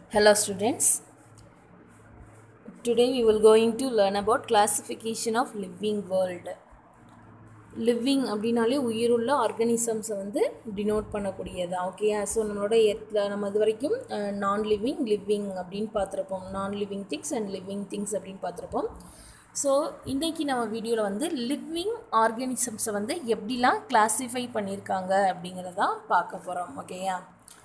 Hello students. Today we will going to learn about classification of living world. Living அப்படின்னாலே உயிருள்ள ஆர்கனிசம்ஸை வந்து denote பண்ணக்கூடியது ஓகேயா ஸோ நம்மளோட எர்த்தில் நம்ம இது வரைக்கும் நான் லிவிங் லிவிங் அப்படின்னு பார்த்துருப்போம் நான் living things and living things அப்படின்னு பார்த்துருப்போம் ஸோ இன்றைக்கி நம்ம வீடியோவில் வந்து லிவிங் ஆர்கானிசம்ஸை வந்து எப்படிலாம் கிளாஸிஃபை பண்ணியிருக்காங்க அப்படிங்கிறதான் பார்க்க போகிறோம் ஓகேயா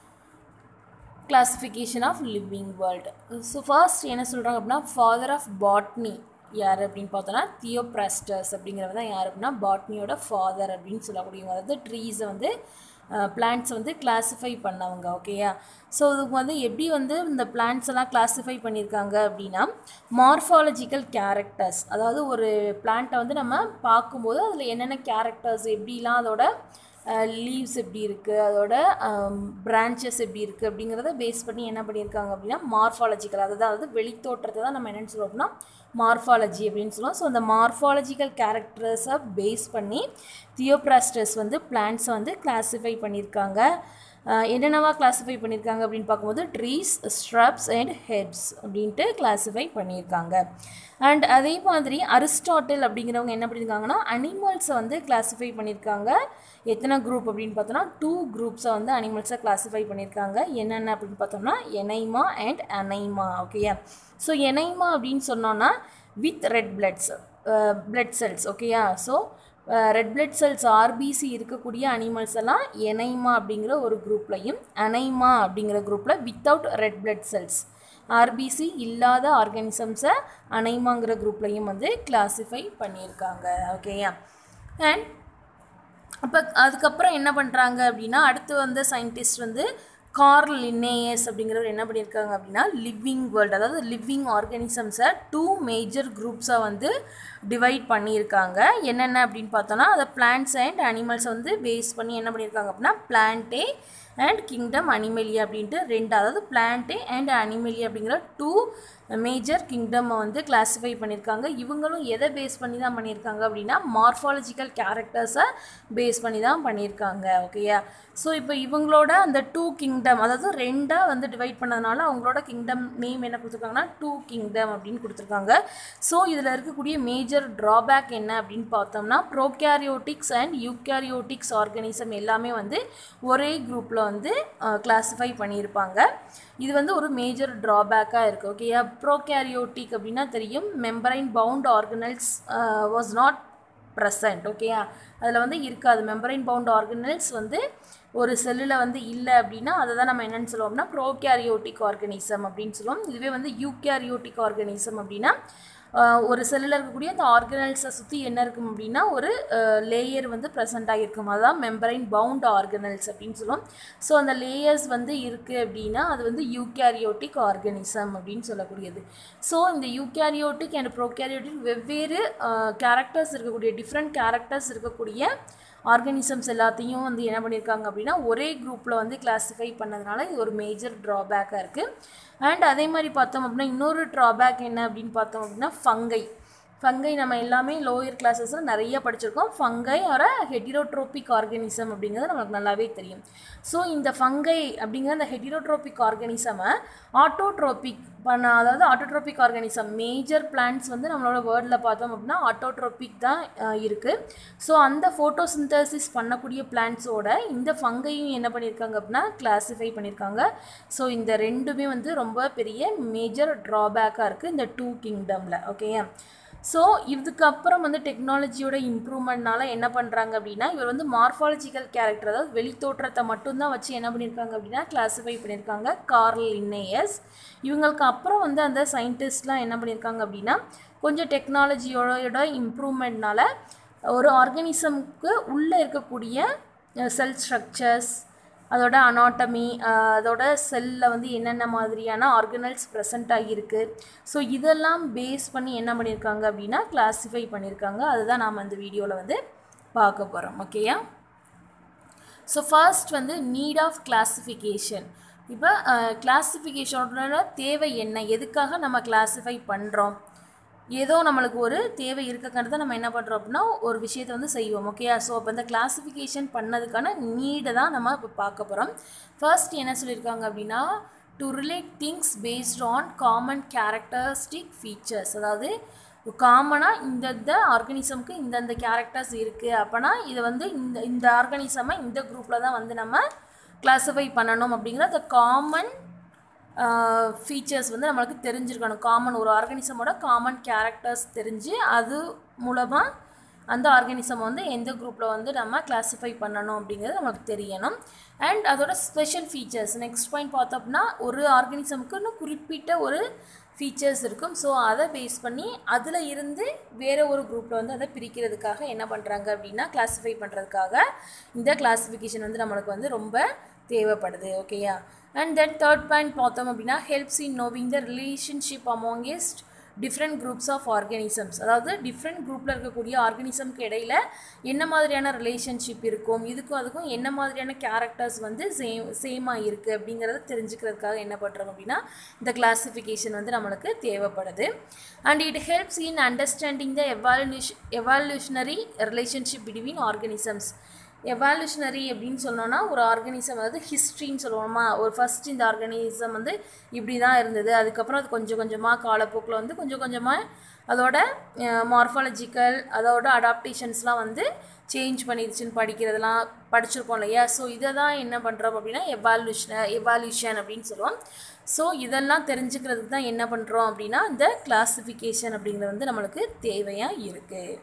classification of living world so first என்ன சொல்கிறாங்க அப்படின்னா ஃபாதர் ஆஃப் பாட்னி யார் அப்படின்னு பார்த்தோன்னா தியோப்ராஸ்டர்ஸ் அப்படிங்கிறவங்க தான் யார் அப்படின்னா பாட்னியோட ஃபாதர் அப்படின்னு சொல்லக்கூடியவங்க அதாவது ட்ரீஸை வந்து பிளான்ட்ஸ் வந்து கிளாஸிஃபை பண்ணவங்க ஓகேயா ஸோ இதுக்கு வந்து எப்படி வந்து இந்த பிளான்ட்ஸ் எல்லாம் கிளாஸிஃபை பண்ணியிருக்காங்க அப்படின்னா மார்ஃபாலஜிக்கல் கேரக்டர்ஸ் அதாவது ஒரு பிளான்ட்டை வந்து நம்ம பார்க்கும்போது அதில் என்னென்ன கேரக்டர்ஸ் எப்படிலாம் அதோட லீவ்ஸ் எப்படி இருக்குது அதோட பிரான்ச்சஸ் எப்படி இருக்குது அப்படிங்கிறத பேஸ் பண்ணி என்ன பண்ணியிருக்காங்க அப்படின்னா மார்ஃபாலஜிக்கல் அதாவது வெளித்தோற்றத்தை தான் நம்ம என்னென்னு சொல்லுவோம் அப்படின்னா மார்ஃபாலஜி அப்படின்னு சொல்லுவோம் ஸோ அந்த மார்ஃபாலஜிக்கல் கேரக்டர்ஸை பேஸ் பண்ணி தியோப்ராஸ்டர்ஸ் வந்து பிளான்ட்ஸை வந்து கிளாஸிஃபை பண்ணியிருக்காங்க என்னென்னவா கிளாஸிஃபை பண்ணியிருக்காங்க அப்படின்னு பார்க்கும்போது ட்ரீஸ் ஸ்ட்ரப்ஸ் அண்ட் ஹெப்ஸ் அப்படின்ட்டு கிளாஸிஃபை பண்ணியிருக்காங்க அண்ட் அதே மாதிரி அரிஸ்டாட்டில் அப்படிங்கிறவங்க என்ன பண்ணியிருக்காங்கன்னா அனிமல்ஸை வந்து கிளாஸிஃபை பண்ணியிருக்காங்க எத்தனை குரூப் அப்படின்னு பார்த்தோம்னா டூ குரூப்ஸை வந்து அனிமல்ஸை கிளாஸிஃபை பண்ணியிருக்காங்க என்னென்ன அப்படின்னு பார்த்தோம்னா எனைமா அண்ட் அனைமா ஓகேயா ஸோ எனைமா அப்படின்னு சொன்னோன்னா with red bloods blood cells ஓகேயா so red blood cells RBC இருக்கக்கூடிய அனிமல்ஸ் எல்லாம் எனைமா அப்படிங்கிற ஒரு குரூப்லையும் அனைமா அப்படிங்கிற குரூப்பில் without red blood cells RBC இல்லாத ஆர்கானிசம்ஸை அனைமாங்கிற குரூப்லையும் வந்து கிளாஸிஃபை பண்ணியிருக்காங்க ஓகேயா அண்ட் அப்போ அதுக்கப்புறம் என்ன பண்ணுறாங்க அப்படின்னா அடுத்து வந்த சயின்டிஸ்ட் வந்து கார்ல் லின்னேயஸ் அப்படிங்கிறவர் என்ன பண்ணியிருக்காங்க அப்படின்னா லிவிங் வேர்ல்டு அதாவது லிவிங் ஆர்கானிசம்ஸை டூ மேஜர் குரூப்ஸாக வந்து டிவைட் பண்ணியிருக்காங்க என்னென்ன அப்படின்னு பார்த்தோன்னா அதை பிளான்ட்ஸ் அண்ட் அனிமல்ஸ் வந்து பேஸ் பண்ணி என்ன பண்ணியிருக்காங்க அப்படின்னா பிளான்ட்டே அண்ட் கிங்டம் அனிமலியா அப்படின்ட்டு ரெண்டு அதாவது பிளான்ட்டே அண்ட் அனிமலியா அப்படிங்கிற டூ மேஜர் கிங்டம்மை வந்து கிளாஸிஃபை பண்ணியிருக்காங்க இவங்களும் எதை பேஸ் பண்ணி தான் பண்ணியிருக்காங்க அப்படின்னா மார்ஃபாலஜிக்கல் கேரக்டர்ஸை பேஸ் பண்ணி தான் பண்ணியிருக்காங்க ஓகேயா ஸோ இப்போ இவங்களோட அந்த டூ கிங்டம் அதாவது ரெண்டாக வந்து டிவைட் பண்ணதுனால அவங்களோட கிங்டம் நேம் என்ன கொடுத்துருக்காங்கன்னா டூ கிங்டம் அப்படின்னு கொடுத்துருக்காங்க ஸோ இதில் இருக்கக்கூடிய மேஜர் ட்ராபேக் என்ன அப்படின்னு பார்த்தோம்னா ப்ரோகேரியோட்டிக்ஸ் அண்ட் யூகேரியோட்டிக்ஸ் ஆர்கனிசம் எல்லாமே வந்து ஒரே குரூப்பில் வந்து கிளாஸிஃபை பண்ணியிருப்பாங்க இது வந்து ஒரு மேஜர் ட்ராபேக்காக இருக்குது ஓகேயா ப்ரோகேரியோட்டிக் அப்படின்னா தெரியும் membrane bound organelles was not present ஓகேயா அதில் வந்து இருக்காது மெம்பரைன் பவுண்ட் ஆர்கனல்ஸ் வந்து ஒரு செல்லில் வந்து இல்லை அப்படின்னா அதை தான் நம்ம என்னென்னு சொல்லுவோம்னா ப்ரோகேரியோட்டிக் ஆர்கனிசம் அப்படின்னு சொல்லுவோம் இதுவே வந்து யூகேரியோட்டிக் ஆர்கனிசம் அப்படின்னா ஒரு செல்லில் இருக்கக்கூடிய அந்த ஆர்கனல்ஸை சுற்றி என்ன இருக்கும் அப்படின்னா ஒரு லேயர் வந்து ப்ரெசென்ட் ஆகிருக்கும் அதுதான் மெம்பரைன் பவுண்ட் ஆர்கனல்ஸ் அப்படின்னு சொல்லுவோம் ஸோ அந்த லேயர்ஸ் வந்து இருக்குது அப்படின்னா அது வந்து யூகேரியோட்டிக் ஆர்கனிசம் அப்படின்னு சொல்லக்கூடியது ஸோ இந்த யூகேரியோட்டிக் அண்ட் ப்ரோகேரியோட்டிக் வெவ்வேறு கேரக்டர்ஸ் இருக்கக்கூடிய டிஃப்ரெண்ட் கேரக்டர்ஸ் இருக்கக்கூடிய ஆர்கனிசம்ஸ் எல்லாத்தையும் வந்து என்ன பண்ணியிருக்காங்க அப்படின்னா ஒரே குரூப்பில் வந்து கிளாஸிஃபை பண்ணதுனால இது ஒரு மேஜர் ட்ராபேக்காக இருக்குது அண்ட் அதே மாதிரி பார்த்தோம் அப்படின்னா இன்னொரு ட்ராபேக் என்ன அப்படின்னு பார்த்தோம் அப்படின்னா ஃபங்கை ஃபங்கை நம்ம எல்லாமே லோயர் கிளாஸஸில் நிறைய படிச்சிருக்கோம் ஃபங்கை ஒரு ஹெட்டிரோட்ரோபிக் ஆர்கனிசம் அப்படிங்கிறது நமக்கு நல்லாவே தெரியும் ஸோ இந்த ஃபங்கை அப்படிங்கிற அந்த ஹெட்டிரோட்ரோபிக் ஆர்கனிசமை ஆட்டோட்ரோபிக் பண்ண அதாவது ஆட்டோட்ரோபிக் ஆர்கானிசம் மேஜர் பிளான்ட்ஸ் வந்து நம்மளோட வேர்டில் பார்த்தோம் அப்படின்னா ஆட்டோட்ரோபிக் தான் இருக்குது ஸோ அந்த ஃபோட்டோசிந்தசிஸ் பண்ணக்கூடிய பிளான்ட்ஸோட இந்த ஃபங்கையும் என்ன பண்ணியிருக்காங்க அப்படின்னா கிளாஸிஃபை பண்ணியிருக்காங்க ஸோ இந்த ரெண்டுமே வந்து ரொம்ப பெரிய மேஜர் ட்ராபேக்காக இருக்குது இந்த டூ கிங்டமில் ஓகேயா ஸோ இதுக்கப்புறம் வந்து டெக்னாலஜியோட இம்ப்ரூவ்மெண்ட்னால என்ன பண்ணுறாங்க அப்படின்னா இவர் வந்து மார்ஃபாலஜிக்கல் கேரக்டர் அதாவது வெளித்தோற்றத்தை மட்டும்தான் வச்சு என்ன பண்ணியிருக்காங்க அப்படின்னா கிளாஸிஃபை பண்ணியிருக்காங்க கார்ல் இன்னேயஸ் இவங்களுக்கு அப்புறம் வந்து அந்த சயின்டிஸ்ட்லாம் என்ன பண்ணியிருக்காங்க அப்படின்னா கொஞ்சம் டெக்னாலஜியோட இம்ப்ரூவ்மெண்ட்னால ஒரு ஆர்கனிசம்க்கு உள்ளே இருக்கக்கூடிய செல் ஸ்ட்ரக்சர்ஸ் அதோட அனாட்டமி அதோட செல்லில் வந்து என்னென்ன மாதிரியான ஆர்கனல்ஸ் ப்ரெசண்ட் ஆகியிருக்கு ஸோ இதெல்லாம் பேஸ் பண்ணி என்ன பண்ணியிருக்காங்க அப்படின்னா கிளாஸிஃபை பண்ணியிருக்காங்க அதுதான் நாம் அந்த வீடியோவில் வந்து பார்க்க போகிறோம் ஓகேயா ஸோ ஃபர்ஸ்ட் வந்து நீட் ஆஃப் கிளாஸிஃபிகேஷன் இப்போ கிளாஸிஃபிகேஷனோட தேவை என்ன எதுக்காக நம்ம கிளாஸிஃபை பண்ணுறோம் ஏதோ நம்மளுக்கு ஒரு தேவை இருக்கங்கிறத நம்ம என்ன பண்ணுறோம் அப்படின்னா ஒரு விஷயத்தை வந்து செய்வோம் ஓகேயா ஸோ அப்போ இந்த கிளாஸிஃபிகேஷன் பண்ணதுக்கான நீடை தான் நம்ம இப்போ பார்க்க போகிறோம் ஃபர்ஸ்ட் என்ன சொல்லியிருக்காங்க அப்படின்னா to relate things based on common characteristic features அதாவது காமனாக இந்தந்த ஆர்கனிசம்க்கு இந்தந்த கேரக்டர்ஸ் இருக்குது அப்போனா இதை வந்து இந்த இந்த ஆர்கனிசமை இந்த குரூப்பில் தான் வந்து நம்ம கிளாஸிஃபை பண்ணணும் அப்படிங்கிற அந்த காமன் ஃபீச்சர்ஸ் வந்து நம்மளுக்கு தெரிஞ்சிருக்கணும் காமன் ஒரு ஆர்கனிசமோட காமன் கேரக்டர்ஸ் தெரிஞ்சு அது மூலமாக அந்த ஆர்கனிசம் வந்து எந்த குரூப்பில் வந்து நம்ம கிளாஸிஃபை பண்ணணும் அப்படிங்கிறது நமக்கு தெரியணும் அண்ட் அதோட ஸ்பெஷல் ஃபீச்சர்ஸ் நெக்ஸ்ட் பாயிண்ட் பார்த்தோம் அப்படின்னா ஒரு ஆர்கனிசமுக்குன்னு குறிப்பிட்ட ஒரு ஃபீச்சர்ஸ் இருக்கும் ஸோ அதை பேஸ் பண்ணி அதில் இருந்து வேறு ஒரு குரூப்பில் வந்து அதை பிரிக்கிறதுக்காக என்ன பண்ணுறாங்க அப்படின்னா கிளாஸிஃபை பண்ணுறதுக்காக இந்த கிளாஸிஃபிகேஷன் வந்து நம்மளுக்கு வந்து ரொம்ப தேவைப்படுது ஓகேயா அண்ட் தென் தேர்ட் பாயிண்ட் பார்த்தோம் அப்படின்னா helps in knowing the relationship amongst different groups of organisms அதாவது டிஃப்ரெண்ட் குரூப்பில் இருக்கக்கூடிய ஆர்கனிசம்க்கு இடையில் என்ன மாதிரியான ரிலேஷன்ஷிப் இருக்கும் இதுக்கும் அதுக்கும் என்ன மாதிரியான கேரக்டர்ஸ் வந்து சேம் சேமாக இருக்குது அப்படிங்கிறத தெரிஞ்சுக்கிறதுக்காக என்ன பண்ணுறோம் அப்படின்னா இந்த கிளாஸிஃபிகேஷன் வந்து நம்மளுக்கு தேவைப்படுது and it helps in understanding the evolution evolutionary relationship between organisms evolutionary அப்படின்னு சொன்னோன்னா ஒரு ஆர்கனிசம் அதாவது ஹிஸ்ட்ரின்னு சொல்லுவோமா ஒரு ஃபஸ்ட் இந்த ஆர்கனிசம் வந்து இப்படி தான் இருந்தது அதுக்கப்புறம் அது கொஞ்சம் கொஞ்சமாக காலப்போக்கில் வந்து கொஞ்சம் கொஞ்சமாக அதோட மார்ஃபாலஜிக்கல் அதோட அடாப்டேஷன்ஸ்லாம் வந்து சேஞ்ச் பண்ணிடுச்சுன்னு படிக்கிறதெல்லாம் படிச்சிருக்கோம் இல்லையா ஸோ இதை தான் என்ன பண்ணுறோம் அப்படின்னா எவால்யூஷன் எவால்யூஷன் அப்படின்னு சொல்லுவோம் ஸோ இதெல்லாம் தெரிஞ்சுக்கிறதுக்கு தான் என்ன பண்ணுறோம் அப்படின்னா இந்த கிளாஸிஃபிகேஷன் அப்படிங்கிறது வந்து நம்மளுக்கு தேவையாக இருக்குது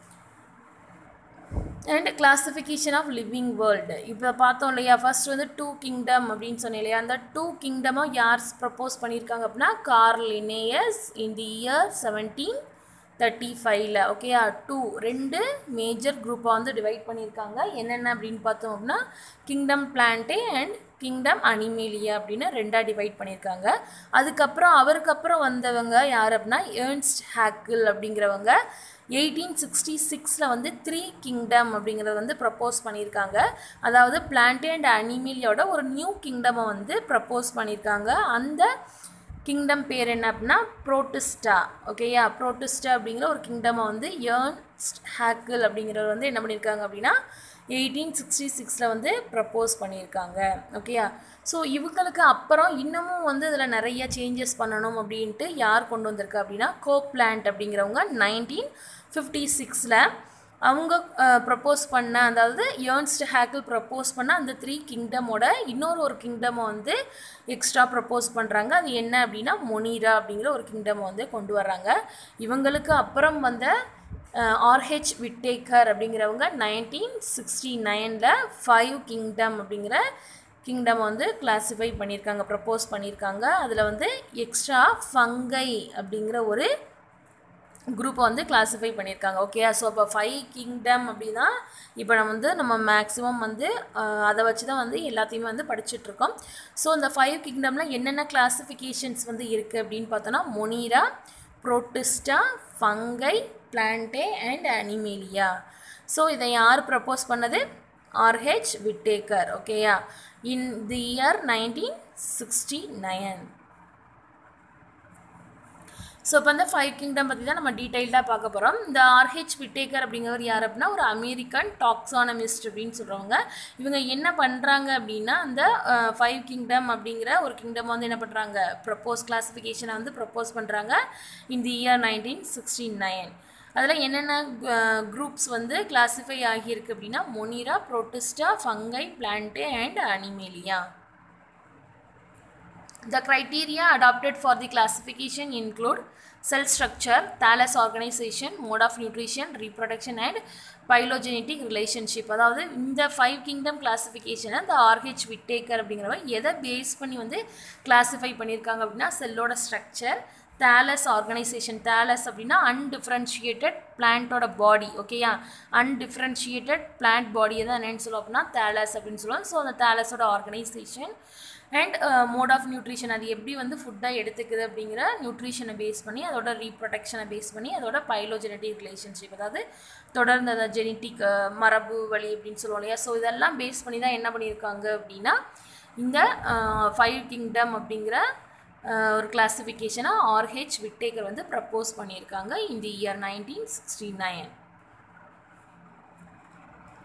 and classification of living world இப்போ பார்த்தோம் இல்லையா ஃபர்ஸ்ட் வந்து டூ கிங்டம் அப்படின்னு சொன்னேன் இல்லையா அந்த டூ கிங்டமாக யார் ப்ரப்போஸ் பண்ணியிருக்காங்க அப்படின்னா Carl Linnaeus in the year seventeen thirty ஃபைவ்ல ஓகேயா டூ ரெண்டு மேஜர் குரூப்பாக வந்து டிவைட் பண்ணியிருக்காங்க என்னென்ன அப்படின்னு பார்த்தோம் அப்படின்னா kingdom Plantae and kingdom Animalia அப்படின்னு ரெண்டாக டிவைட் பண்ணியிருக்காங்க அதுக்கப்புறம் அவருக்கு அப்புறம் வந்தவங்க யார் அப்படின்னா ஏர்ன்ஸ்ட் ஹேக்கிள் அப்படிங்கிறவங்க எயிட்டீன் சிக்ஸ்டி சிக்ஸில் வந்து த்ரீ கிங்டம் அப்படிங்கிறத வந்து ப்ரப்போஸ் பண்ணியிருக்காங்க அதாவது பிளான்டே அண்ட் அனிமேலியோட ஒரு நியூ கிங்டமை வந்து ப்ரப்போஸ் பண்ணியிருக்காங்க அந்த கிங்டம் பேர் என்ன அப்படின்னா ப்ரோட்டிஸ்டா ஓகேயா ப்ரோட்டிஸ்டா அப்படிங்கிற ஒரு கிங்டமை வந்து ஏர்ன்ஸ்ட் ஹேக்கிள் அப்படிங்கிறவர் வந்து என்ன பண்ணியிருக்காங்க அப்படின்னா எயிட்டீன் சிக்ஸ்டி சிக்ஸில் வந்து ப்ரப்போஸ் பண்ணியிருக்காங்க ஓகேயா ஸோ இவங்களுக்கு அப்புறம் இன்னமும் வந்து இதில் நிறைய சேஞ்சஸ் பண்ணணும் அப்படின்ட்டு யார் கொண்டு வந்திருக்கா அப்படின்னா கோப்லாண்ட் அப்படிங்கிறவங்க நைன்டீன் ஃபிஃப்டி சிக்ஸில் அவங்க ப்ரப்போஸ் பண்ண அதாவது ஏர்ன்ஸ்ட் ஹேக்கிள் ப்ரப்போஸ் பண்ண அந்த த்ரீ கிங்டமோட இன்னொரு ஒரு கிங்டமை வந்து எக்ஸ்ட்ரா ப்ரப்போஸ் பண்ணுறாங்க அது என்ன அப்படின்னா மொனீரா அப்படிங்கிற ஒரு கிங்டமை வந்து கொண்டு வர்றாங்க இவங்களுக்கு அப்புறம் வந்த ஆர்ஹெச் விட்டேக்கர் அப்படிங்கிறவங்க நைன்டீன் சிக்ஸ்டி நைனில் ஃபைவ் கிங்டம் அப்படிங்கிற கிங்டம் வந்து கிளாஸிஃபை பண்ணியிருக்காங்க ப்ரப்போஸ் பண்ணியிருக்காங்க அதில் வந்து எக்ஸ்ட்ரா ஃபங்கை அப்படிங்கிற ஒரு குரூப்பை வந்து கிளாஸிஃபை பண்ணியிருக்காங்க ஓகே ஸோ இப்போ ஃபைவ் கிங்டம் அப்படின்னா இப்போ நம்ம வந்து நம்ம மேக்ஸிமம் வந்து அதை வச்சு தான் வந்து எல்லாத்தையுமே வந்து படிச்சுட்ருக்கோம் ஸோ இந்த ஃபைவ் கிங்டமில் என்னென்ன கிளாஸிஃபிகேஷன்ஸ் வந்து இருக்குது அப்படின்னு பார்த்தோன்னா Monera Protista Fungi Plantae and Animalia so இதை யார் ப்ரப்போஸ் பண்ணது ஆர்ஹெச் விட்டேக்கர் ஓகேயா in the year nineteen sixty nine so இப்போ வந்து ஃபைவ் கிங்டம் பற்றி தான் நம்ம டீட்டெயில்டாக பார்க்க போகிறோம் இந்த ஆர்ஹெச் விட்டேக்கர் அப்படிங்கிறவர் யார் அப்படின்னா ஒரு அமெரிக்கன் டாக்ஸானமிஸ்ட் அப்படின்னு சொல்கிறவங்க இவங்க என்ன பண்ணுறாங்க அப்படின்னா அந்த ஃபைவ் கிங்டம் அப்படிங்கிற ஒரு கிங்டம் வந்து என்ன பண்ணுறாங்க ப்ரப்போஸ் கிளாஸிஃபிகேஷனை வந்து ப்ரப்போஸ் பண்ணுறாங்க இந்த இயர் நைன்டீன் சிக்ஸ்டி நைன் அதில் என்னென்ன குரூப்ஸ் வந்து கிளாஸிஃபை ஆகியிருக்கு அப்படின்னா Monera Protista Fungi Plantae and Animalia The criteria adopted for the classification include cell structure, thallus organization, mode of nutrition, reproduction and phylogenetic relationship அதாவது இந்த five kingdom கிளாஸிஃபிகேஷனை இந்த Rh Whittaker அப்படிங்கிறவங்க எதை பேஸ் பண்ணி வந்து கிளாஸிஃபை பண்ணியிருக்காங்க அப்படின்னா செல்லோட ஸ்ட்ரக்சர் தேலஸ் ஆர்கனைசேஷன் தேலஸ் அப்படின்னா அன்டிஃப்ரென்ஷியேட்டட் பிளான்ட்டோட பாடி ஓகேயா அன்டிஃப்ரென்ஷியேட்டட் பிளான்ட் பாடியை தான் என்னென்னு சொல்லுவோம் அப்படின்னா தேலஸ் அப்படின்னு சொல்லுவோம் ஸோ அந்த தேலஸோட organisation and mode of nutrition அது எப்படி வந்து ஃபுட்டாக எடுத்துக்குது அப்படிங்கிற நியூட்ரிஷனை பேஸ் பண்ணி அதோட ரீப்ரொடக்ஷனை பேஸ் பண்ணி அதோட பைலோஜெனட்டிக் ரிலேஷன்ஷிப் அதாவது தொடர்ந்து அந்த ஜெனட்டிக் மரபு வழி அப்படின்னு சொல்லுவோம் இல்லையா ஸோ இதெல்லாம் பேஸ் பண்ணி தான் என்ன பண்ணியிருக்காங்க அப்படின்னா இந்த ஃபைவ் கிங்டம் அப்படிங்கிற ஒரு கிளாஸிஃபிகேஷனாக ஆர்ஹெச் விட்டேக்கர் வந்து ப்ரப்போஸ் பண்ணியிருக்காங்க இந்த year nineteen sixty nine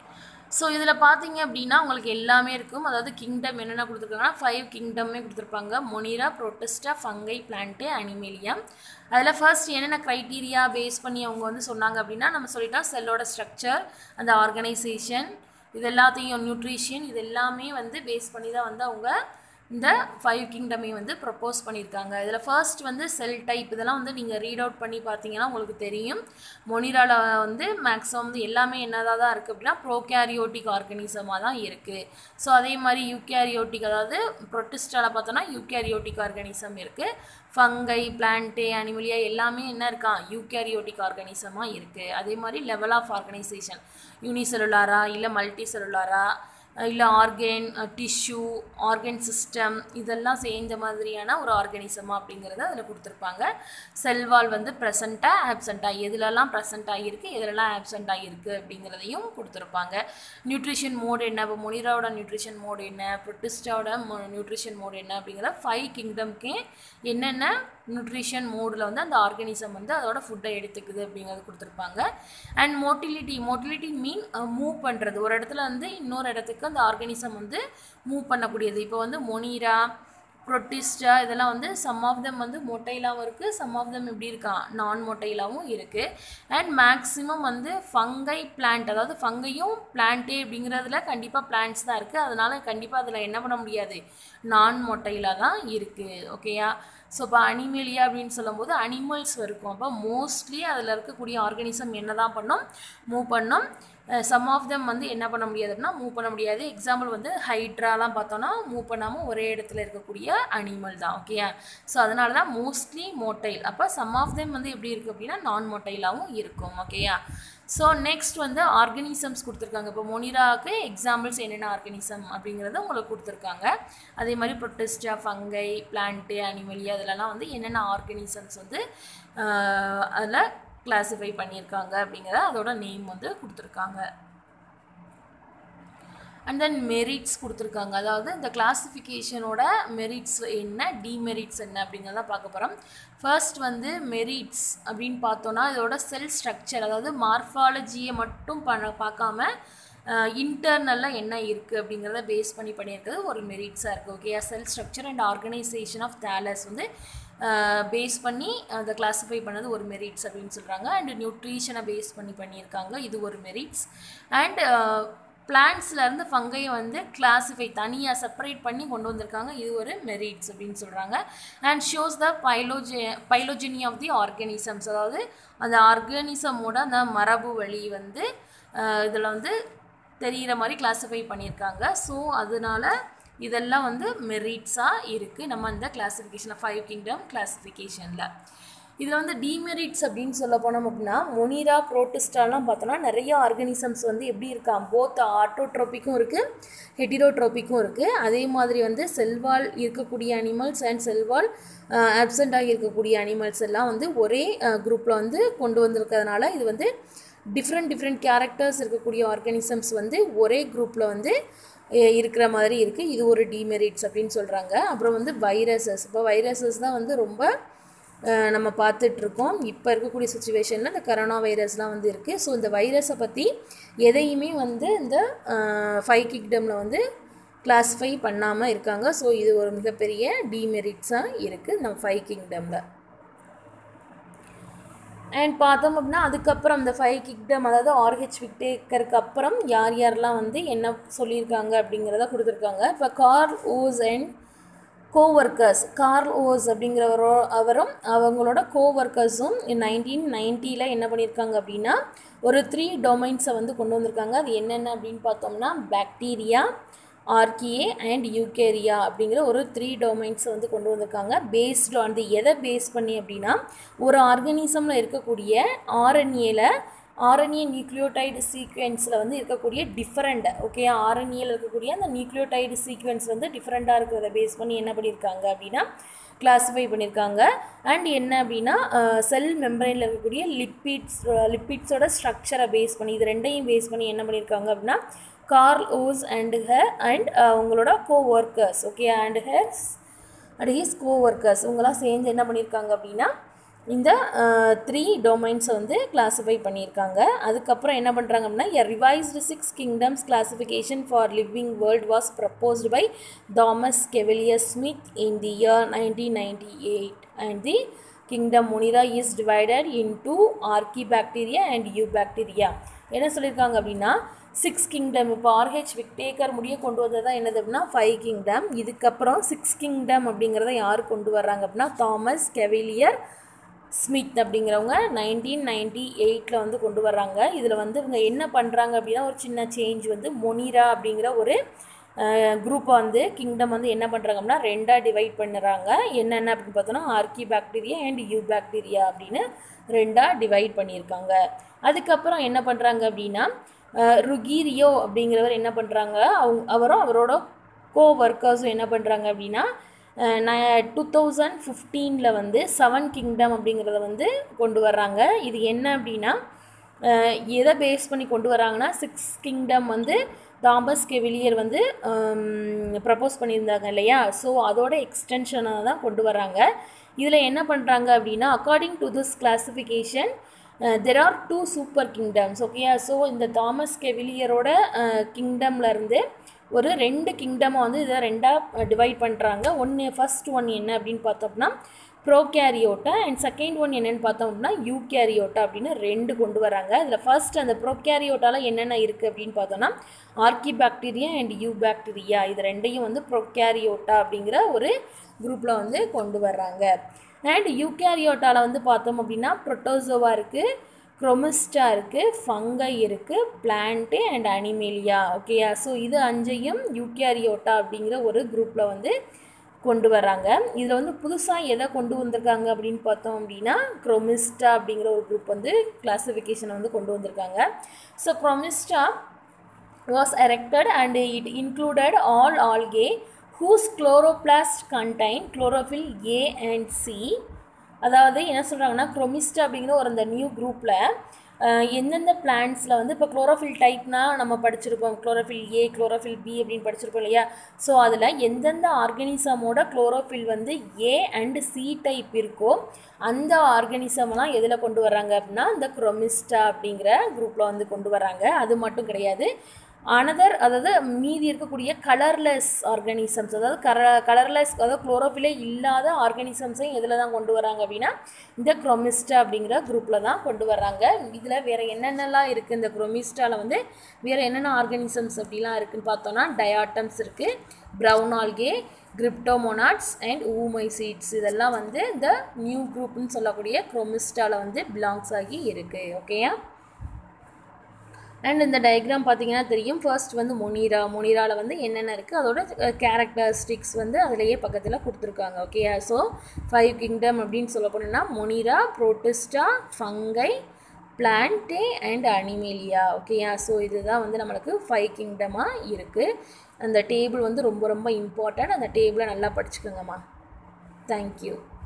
so இதில் பார்த்தீங்க அப்படின்னா உங்களுக்கு எல்லாமே இருக்கும் அதாவது கிங்டம் என்னென்ன கொடுத்துருக்காங்கன்னா ஃபைவ் கிங்டமே கொடுத்துருப்பாங்க Monera Protista Fungi plant Animalia அதில் ஃபர்ஸ்ட் என்னென்ன க்ரைட்டீரியா பேஸ் பண்ணி அவங்க வந்து சொன்னாங்க அப்படின்னா நம்ம சொல்லிட்டோம் செல்லோட ஸ்ட்ரக்சர் அந்த ஆர்கனைசேஷன் இது எல்லாத்தையும் நியூட்ரிஷன் இது எல்லாமே வந்து பேஸ் பண்ணி தான் வந்து அவங்க இந்த ஃபைவ் கிங்டமே வந்து ப்ரப்போஸ் பண்ணியிருக்காங்க இதில் ஃபர்ஸ்ட் வந்து செல் டைப் இதெல்லாம் வந்து நீங்கள் ரீட் அவுட் பண்ணி பார்த்தீங்கன்னா உங்களுக்கு தெரியும் மொனிரால வந்து மேக்ஸிமம் வந்து எல்லாமே என்னதாக தான் இருக்குது அப்படின்னா ப்ரோகேரியோட்டிக் ஆர்கனிசமாக தான் இருக்குது ஸோ அதே மாதிரி யூகேரியோட்டிக் அதாவது ப்ரொட்டிஸ்டால பார்த்தோன்னா யூகேரியோட்டிக் ஆர்கனிசம் இருக்குது ஃபங்கை பிளான்ட்டு அனிமலியா எல்லாமே என்ன இருக்கான் யூகேரியோட்டிக் ஆர்கனிசமாக இருக்குது அதே மாதிரி லெவல் ஆஃப் ஆர்கனைசேஷன் யூனிசெலுலாரா இல்லை மல்டி செலுலாரா இல்லை ஆர்கன் டிஷ்யூ ஆர்கன் சிஸ்டம் இதெல்லாம் சேர்ந்த மாதிரியான ஒரு ஆர்கனிசமா அப்படிங்கிறத அதில் கொடுத்துருப்பாங்க செல்வால் வந்து ப்ரெசண்ட்டாக ஆப்சண்ட்டாக எதுலலாம் ப்ரெசண்ட் ஆகியிருக்கு எதுலலாம் ஆப்சண்ட் ஆகியிருக்கு அப்படிங்கிறதையும் கொடுத்துருப்பாங்க நியூட்ரிஷன் மோட் என்ன இப்போ முனிராவோட நியூட்ரிஷன் மோட் என்ன ப்ரொட்டிஸ்டாவோட நியூட்ரிஷன் மோட் என்ன அப்படிங்கிற ஃபைவ் கிங்டம்க்கே என்னென்ன நியூட்ரிஷன் மோடில் வந்து அந்த ஆர்கனிசம் வந்து அதோட ஃபுட்டை எடுத்துக்குது அப்படிங்கிறது கொடுத்துருப்பாங்க and motility motility mean move பண்ணுறது ஒரு இடத்துல வந்து இன்னொரு இடத்துக்கு அந்த ஆர்கனிசம் வந்து மூவ் பண்ணக்கூடியது இப்போ வந்து மொனீரா ப்ரொட்டிஸ்டா இதெல்லாம் வந்து சம் ஆஃப் தம் வந்து மொட்டைலாவும் இருக்குது சம் ஆஃப் தம் எப்படி இருக்கான் நான் மொட்டைலாவும் இருக்குது அண்ட் மேக்ஸிமம் வந்து ஃபங்கை பிளான்ட் அதாவது ஃபங்கையும் பிளான்ட்டே அப்படிங்கிறதுல கண்டிப்பாக பிளான்ட்ஸ் தான் இருக்குது அதனால் கண்டிப்பாக அதில் என்ன பண்ண முடியாது நான் மொட்டைலா தான் இருக்குது ஓகேயா ஸோ இப்போ அனிமேலியா அப்படின்னு சொல்லும்போது அனிமல்ஸ் இருக்கும் அப்போ மோஸ்ட்லி அதில் இருக்கக்கூடிய ஆர்கனிசம் என்ன தான் பண்ணும் மூவ் பண்ணும் சம் ஆஃப் தம் வந்து என்ன பண்ண முடியாது அப்படின்னா மூவ் பண்ண முடியாது எக்ஸாம்பிள் வந்து ஹைட்ராலாம் பார்த்தோன்னா மூவ் பண்ணாமல் ஒரே இடத்துல இருக்கக்கூடிய அனிமல் தான் ஓகேயா ஸோ அதனால தான் மோஸ்ட்லி மோட்டைல் அப்போ சம் ஆஃப் தெம் வந்து எப்படி இருக்குது அப்படின்னா நான் மோட்டைலாகவும் இருக்கும் ஓகேயா ஸோ நெக்ஸ்ட் வந்து ஆர்கனிசம்ஸ் கொடுத்துருக்காங்க இப்போ மொனிராவுக்கு எக்ஸாம்பிள்ஸ் என்னென்ன ஆர்கனிசம் அப்படிங்கிறத உங்களுக்கு கொடுத்துருக்காங்க அதே மாதிரி ப்ரொட்டஸ்டா ஃபங்கை பிளான்ட்டு அனிமலியா அதிலலாம் வந்து என்னென்ன ஆர்கனிசம்ஸ் வந்து அதில் கிளாஸிஃபை பண்ணியிருக்காங்க அப்படிங்கிற அதோட நேம் வந்து கொடுத்துருக்காங்க அண்ட் தென் மெரிட்ஸ் கொடுத்துருக்காங்க அதாவது இந்த கிளாஸிஃபிகேஷனோட மெரிட்ஸ் என்ன டிமெரிட்ஸ் என்ன அப்படிங்கிறத பார்க்க போகிறோம் ஃபர்ஸ்ட் வந்து மெரிட்ஸ் அப்படின்னு பார்த்தோன்னா இதோட செல் ஸ்ட்ரக்சர் அதாவது மார்ஃபாலஜியை மட்டும் பண்ண பார்க்காம இன்டர்னலில் என்ன இருக்குது அப்படிங்கிறத பேஸ் பண்ணி பண்ணியிருக்கிறது ஒரு மெரிட்ஸாக இருக்குது okay cell structure and organisation of thallus வந்து பேஸ் பண்ணி அதை கிளாஸிஃபை பண்ணது ஒரு மெரிட்ஸ் அப்படின்னு சொல்கிறாங்க அண்ட் நியூட்ரிஷனை பேஸ் பண்ணி பண்ணியிருக்காங்க இது ஒரு மெரிட்ஸ் அண்ட் பிளான்ட்ஸ்லேருந்து ஃபங்கையை வந்து கிளாஸிஃபை தனியாக செப்பரேட் பண்ணி கொண்டு வந்திருக்காங்க இது ஒரு மெரிட்ஸ் அப்படின்னு சொல்கிறாங்க and shows the phylo phylogeny of the organisms அதாவது அந்த ஆர்கனிசமோட அந்த மரபு வழி வந்து இதில் வந்து தெரிகிற மாதிரி கிளாஸிஃபை பண்ணியிருக்காங்க ஸோ அதனால இதெல்லாம் வந்து மெரிட்ஸாக இருக்குது நம்ம இந்த கிளாஸிஃபிகேஷனில் ஃபைவ் கிங்டம் கிளாஸிஃபிகேஷனில் இதில் வந்து டிமெரிட்ஸ் அப்படின்னு சொல்ல போனோம் அப்படின்னா மொனிரா ப்ரோட்டிஸ்டாலாம் பார்த்தோன்னா நிறைய ஆர்கனிசம்ஸ் வந்து எப்படி இருக்கான் போத் ஆட்டோட்ரோபிக்கும் இருக்குது ஹெட்டிரோட்ரோபிக்கும் இருக்குது அதே மாதிரி வந்து செல்வால் இருக்கக்கூடிய அனிமல்ஸ் அண்ட் செல்வால் ஆப்சண்ட்டாக இருக்கக்கூடிய அனிமல்ஸ் எல்லாம் வந்து ஒரே குரூப்பில் வந்து கொண்டு வந்திருக்கிறதுனால இது வந்து டிஃப்ரெண்ட் டிஃப்ரெண்ட் கேரக்டர்ஸ் இருக்கக்கூடிய ஆர்கனிசம்ஸ் வந்து ஒரே குரூப்பில் வந்து இருக்கிற மாதிரி இருக்குது இது ஒரு டிமெரிட்ஸ் அப்படின்னு சொல்கிறாங்க அப்புறம் வந்து வைரஸஸ் இப்போ வைரஸஸ் தான் வந்து ரொம்ப நம்ம பார்த்துட்ருக்கோம் இப்போ இருக்கக்கூடிய சுச்சுவேஷனில் இந்த கரோனா வைரஸ்லாம் வந்து இருக்குது ஸோ இந்த வைரஸை பற்றி எதையுமே வந்து இந்த ஃபைவ் கிங்டமில் வந்து கிளாஸிஃபை பண்ணாமல் இருக்காங்க ஸோ இது ஒரு மிகப்பெரிய டிமெரிட்ஸாக இருக்குது நம்ம ஃபைவ் கிங்டமில் அண்ட் பார்த்தோம் அப்படின்னா அதுக்கப்புறம் இந்த ஃபைவ் கிங்டம் அதாவது ஆர்ஹெச் விக்டேக்கருக்கு அப்புறம் யார் யாரெல்லாம் வந்து என்ன சொல்லியிருக்காங்க அப்படிங்கிறத கொடுத்துருக்காங்க இப்போ Carl Woese and coworkers Carl Woese அப்படிங்கிறவரோ அவரும் அவங்களோட கோஒர்க்கர்ஸும் நைன்டீன் நைன்ட்டியில் என்ன பண்ணியிருக்காங்க அப்படின்னா ஒரு த்ரீ டொமைன்ஸை வந்து கொண்டு வந்திருக்காங்க அது என்னென்ன அப்படின்னு பார்த்தோம்னா பாக்டீரியா ஆர்கிஏ அண்ட் யூகேரியா அப்படிங்கிற ஒரு த்ரீ டொமைன்ஸை வந்து கொண்டு வந்திருக்காங்க பேஸ்டு ஆன் தி எதை பேஸ் பண்ணி அப்படின்னா ஒரு ஆர்கனிசமில் இருக்கக்கூடிய ஆர்என்ஏல ஆர்என்ஏ நியூக்ளியோடைடு சீக்வென்ஸில் வந்து இருக்கக்கூடிய டிஃப்ரெண்ட் ஓகே ஆர்என்ஏல இருக்கக்கூடிய அந்த நியூக்ளியோடைடு சீக்வென்ஸ் வந்து டிஃப்ரெண்ட்டாக இருக்கிறத பேஸ் பண்ணி என்ன பண்ணியிருக்காங்க அப்படின்னா கிளாஸிஃபை பண்ணியிருக்காங்க அண்ட் என்ன அப்படின்னா செல் மெம்பரைனில் இருக்கக்கூடிய லிப்பிட்ஸ் லிப்பிட்ஸோட ஸ்ட்ரக்சரை பேஸ் பண்ணி இது ரெண்டையும் பேஸ் பண்ணி என்ன பண்ணியிருக்காங்க அப்படின்னா Carl Woese and her and அவங்களோட coworkers okay and hers and his coworkers இவங்களாம் சேர்ந்து என்ன பண்ணியிருக்காங்க அப்படின்னா இந்த த்ரீ டொமைன்ஸை வந்து கிளாஸிஃபை பண்ணியிருக்காங்க அதுக்கப்புறம் என்ன பண்ணுறாங்க அப்படின்னா a revised six kingdoms classification for living world was proposed by Thomas Cavalier Smith in the year nineteen ninety eight and the kingdom Monera is divided into archaebacteria and eubacteria என்ன சொல்லியிருக்காங்க அப்படின்னா six kingdom இப்போ R H Whittaker முடிய கொண்டு வந்தது தான் என்னது அப்படின்னா ஃபைவ் கிங்டம் இதுக்கப்புறம் சிக்ஸ் கிங்டம் அப்படிங்கிறத யார் கொண்டு வர்றாங்க அப்படின்னா தாமஸ் கெவிலியர் ஸ்மித் அப்படிங்கிறவங்க நைன்டீன் நைன்டி எயிட்டில் வந்து கொண்டு வர்றாங்க இதில் வந்து இவங்க என்ன பண்ணுறாங்க அப்படின்னா ஒரு சின்ன சேஞ்ச் வந்து மொனிரா அப்படிங்கிற ஒரு குரூப்பை வந்து கிங்டம் வந்து என்ன பண்ணுறாங்க அப்படின்னா ரெண்டாக டிவைட் பண்ணுறாங்க என்னென்ன அப்படின்னு பார்த்தோன்னா archaebacteria and eubacteria அப்படின்னு ரெண்டாக டிவைட் பண்ணியிருக்காங்க அதுக்கப்புறம் என்ன பண்ணுறாங்க அப்படின்னா ருகீரியோ அப்படிங்கிறவர் என்ன பண்ணுறாங்க அவங்க அவரும் அவரோட கோ ஒர்க்கர்ஸும் என்ன பண்ணுறாங்க அப்படின்னா டூ தௌசண்ட் ஃபிஃப்டீனில் வந்து செவன் கிங்டம் அப்படிங்கிறத வந்து கொண்டு வர்றாங்க இது என்ன அப்படின்னா எதை பேஸ் பண்ணி கொண்டு வராங்கன்னா சிக்ஸ் கிங்டம் வந்து தாமஸ் கெவிலியர் வந்து ப்ரப்போஸ் பண்ணியிருந்தாங்க இல்லையா ஸோ அதோட எக்ஸ்டென்ஷனாக தான் கொண்டு வராங்க இதில் என்ன பண்ணுறாங்க அப்படின்னா according to this classification there are two super kingdoms ஓகேயா ஸோ இந்த தாமஸ் கெவிலியரோட கிங்டம்லேருந்து ஒரு ரெண்டு கிங்டமை வந்து இதை ரெண்டாக டிவைட் பண்ணுறாங்க ஒன்று ஃபஸ்ட் ஒன் என்ன அப்படின்னு பார்த்தோம்னா ப்ரோகேரியோட்டா அண்ட் செகண்ட் ஒன் என்னென்னு பார்த்தோம் அப்படின்னா யூகேரியோட்டா அப்படின்னு ரெண்டு கொண்டு வராங்க இதில் ஃபர்ஸ்ட் அந்த ப்ரோகேரியோட்டாவில் என்னென்ன இருக்குது அப்படின்னு பார்த்தோம்னா archaebacteria and eubacteria இது ரெண்டையும் வந்து ப்ரோகேரியோட்டா அப்படிங்கிற ஒரு குரூப்பில் வந்து கொண்டு வர்றாங்க அண்ட் யூகேரியோட்டாவில் வந்து பார்த்தோம் அப்படின்னா ப்ரொட்டோசோவா இருக்குது குரோமிஸ்டா இருக்குது ஃபங்கை இருக்குது பிளான்ட்டு அண்ட் அனிமேலியா ஓகேயா ஸோ இது அஞ்சையும் யூகேரியோட்டா அப்படிங்கிற ஒரு குரூப்பில் வந்து கொண்டு வராங்க இதில் வந்து புதுசாக எதை கொண்டு வந்திருக்காங்க அப்படின்னு பார்த்தோம் அப்படின்னா குரோமிஸ்டா அப்படிங்கிற ஒரு குரூப் வந்து கிளாஸிஃபிகேஷனை வந்து கொண்டு வந்திருக்காங்க so Chromista was erected and it included all algae whose chloroplast contain chlorophyll A and C அதாவது என்ன சொல்கிறாங்கன்னா குரோமிஸ்டா அப்படிங்கிற ஒரு அந்த நியூ குரூப்பில் எந்தெந்த பிளான்ஸில் வந்து இப்போ குளோரோஃபில் டைப்னா நம்ம படிச்சிருப்போம் குளோரோஃபில் ஏ குளோரோஃபில் பி அப்படின்னு படிச்சிருப்போம் இல்லையா ஸோ அதில் எந்தெந்த ஆர்கனிசமோட குளோரோஃபில் வந்து ஏ அண்டு சி டைப் இருக்கோ அந்த ஆர்கனிசம்லாம் எதில் கொண்டு வர்றாங்க அப்படின்னா இந்த குரோமிஸ்டா அப்படிங்கிற குரூப்பில் வந்து கொண்டு வர்றாங்க அது மட்டும் கிடையாது அனதர் அதாவது மீதி இருக்கக்கூடிய கலர்லெஸ் ஆர்கானிசம்ஸ் அதாவது கர கலர்லெஸ் அதாவது குளோரோஃபிலே இல்லாத ஆர்கானிசம்ஸையும் எதில் தான் கொண்டு வராங்க அப்படின்னா இந்த குரோமிஸ்டா அப்படிங்கிற குரூப்பில் தான் கொண்டு வர்றாங்க இதில் வேறு என்னென்னலாம் இருக்குது இந்த குரோமிஸ்டாவில் வந்து வேறு என்னென்ன ஆர்கானிசம்ஸ் அப்படிலாம் இருக்குதுன்னு பார்த்தோன்னா டயாட்டம்ஸ் இருக்குது brown algae cryptomonads and oomycetes இதெல்லாம் வந்து இந்த நியூ குரூப்னு சொல்லக்கூடிய குரோமிஸ்டாவில் வந்து பிலாங்ஸ் ஆகி இருக்குது ஓகேயா அண்ட் இந்த டயக்ராம் பார்த்தீங்கன்னா தெரியும் ஃபர்ஸ்ட் வந்து மொனிரா மொனிராவில் வந்து என்னென்ன இருக்குது அதோட கேரக்டரிஸ்டிக்ஸ் வந்து அதிலேயே பக்கத்தில் கொடுத்துருக்காங்க ஓகே ஸோ ஃபைவ் கிங்டம் அப்படின்னு சொல்ல போனோம்னா Monera Protista Fungi Plantae and Animalia ஓகேயா ஸோ இதுதான் வந்து நம்மளுக்கு ஃபைவ் கிங்டமாக இருக்குது அந்த டேபிள் வந்து ரொம்ப ரொம்ப இம்பார்ட்டன்ட் அந்த டேபிளை நல்லா படிச்சுக்கோங்கம்மா தேங்க்யூ